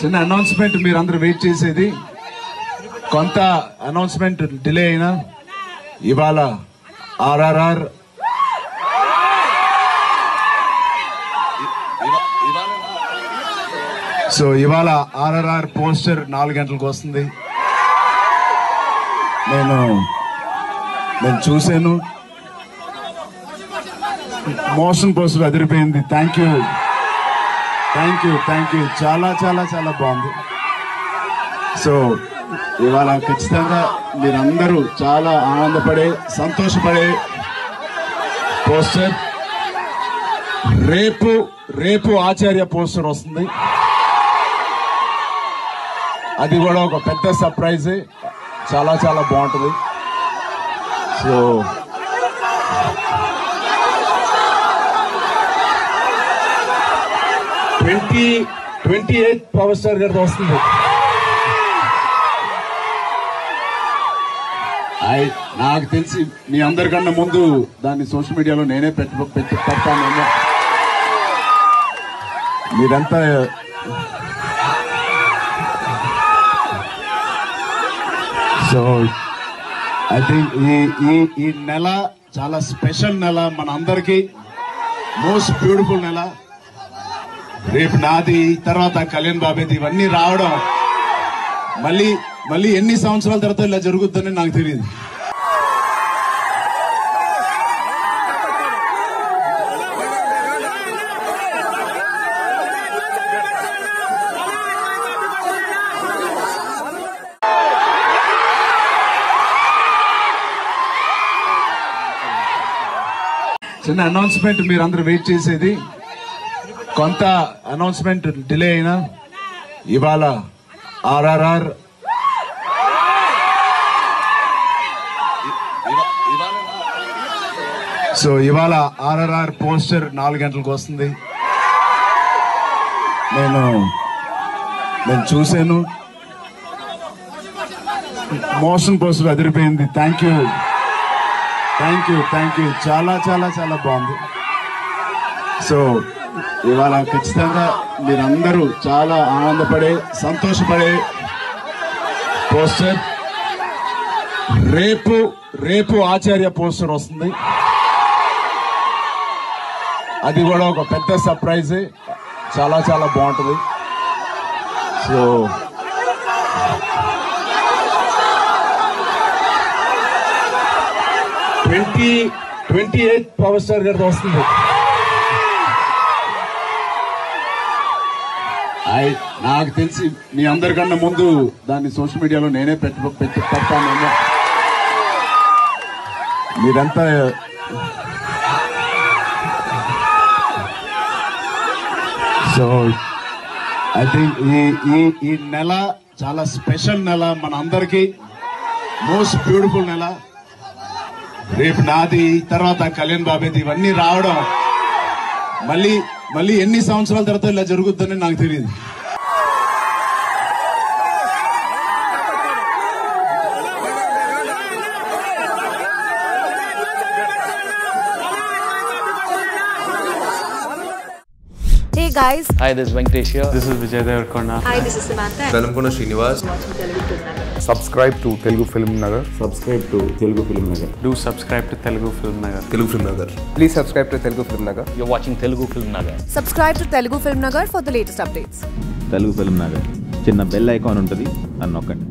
చిన్న అనౌన్స్మెంట్ మీరు అందరూ వెయిట్ చేసేది కొంత అనౌన్స్మెంట్ డిలే అయినా ఇవాళ ఆర్ఆర్ఆర్ సో ఇవాళ ఆర్ఆర్ఆర్ పోస్టర్ నాలుగు గంటలకు వస్తుంది నేను నేను చూశాను మోషన్ పోస్టర్ అదిరిపోయింది thank you thank you thank you చాలా చాలా చాలా బాగుంది సో ఇవాళ ఖచ్చితంగా మీరందరూ చాలా ఆనందపడే సంతోషపడే పోస్టర్ రేపు రేపు ఆచార్య పోస్టర్ వస్తుంది అది కూడా ఒక పెద్ద సర్ప్రైజ్ చాలా చాలా బాగుంటుంది so twenty twenty eight power star గారితో వస్తుంది ఐ- నాకు తెలిసి మీ అందరికన్నా ముందు దాన్ని సోషల్ మీడియాలో నేనే పెట్టి పెట్టి పెడతానేమో మీరంతా సో ఐ థింక్ ఈ ఈ ఈ నెల చాలా స్పెషల్ నెల మన అందరికీ మోస్ట్ బ్యూటిఫుల్ నెల రేపు నాది తర్వాత కళ్యాణ్ బాబేది ఇవన్నీ రావడం మళ్ళీ మళ్ళీ ఎన్ని సంవత్సరాల తర్వాత ఇలా జరుగుతుందని నాకు తెలియదు చిన్న అనౌన్స్మెంట్ మీరు అందరూ వెయిట్ చేసేది కొంత అనౌన్స్మెంట్ డిలే అయినా ఇవాళ ఆర్ఆర్ఆర్ సో ఇవాళ ఆర్ఆర్ఆర్ పోస్టర్ నాలుగు గంటలకు వస్తుంది నేను నేను చూశాను మోషన్ పోస్టర్ అదిరిపోయింది thank you thank you thank you చాలా చాలా చాలా బాగుంది సో ఇవాళ ఖచ్చితంగా మీరందరూ చాలా ఆనందపడే సంతోషపడే పోస్టర్ రేపు రేపు ఆచార్య పోస్టర్ వస్తుంది అది కూడా ఒక పెద్ద సర్ప్రైజ్ చాలా చాలా బాగుంటుంది so twenty twenty eight power star గారితో వస్తుంది ఐ- నాకు తెలిసి మీ అందరికన్నా ముందు దాన్ని సోషల్ మీడియాలో నేనే పెట్టి పెట్టి పెడతానేమో మీరంతా సో ఐ థింక్ ఈ ఈ ఈ నెల చాలా స్పెషల్ నెల మన అందరికీ మోస్ట్ బ్యూటిఫుల్ నెల రేపు నాది తర్వాత కళ్యాణ్ బాబేది ఇవన్నీ రావడం మళ్ళీ మళ్ళీ ఎన్ని సంవత్సరాల తర్వాత ఇలా జరుగుతుందని నాకు తెలియదు Hey guys, Hi, this is Venkatesh here. This is Vijay Devarkonda. hi, this is Samantha. Velankonda Srinivas subscribe to Telugu film Nagar subscribe to Telugu film Nagar Do subscribe to Telugu Film Nagar. Telugu film Nagar please subscribe to Telugu film Nagar You're watching Telugu Film Nagar. Subscribe to Telugu Film Nagar for the latest updates. Telugu film Nagar చిన్న bell icon ఉంటుంది అని నొక్కండి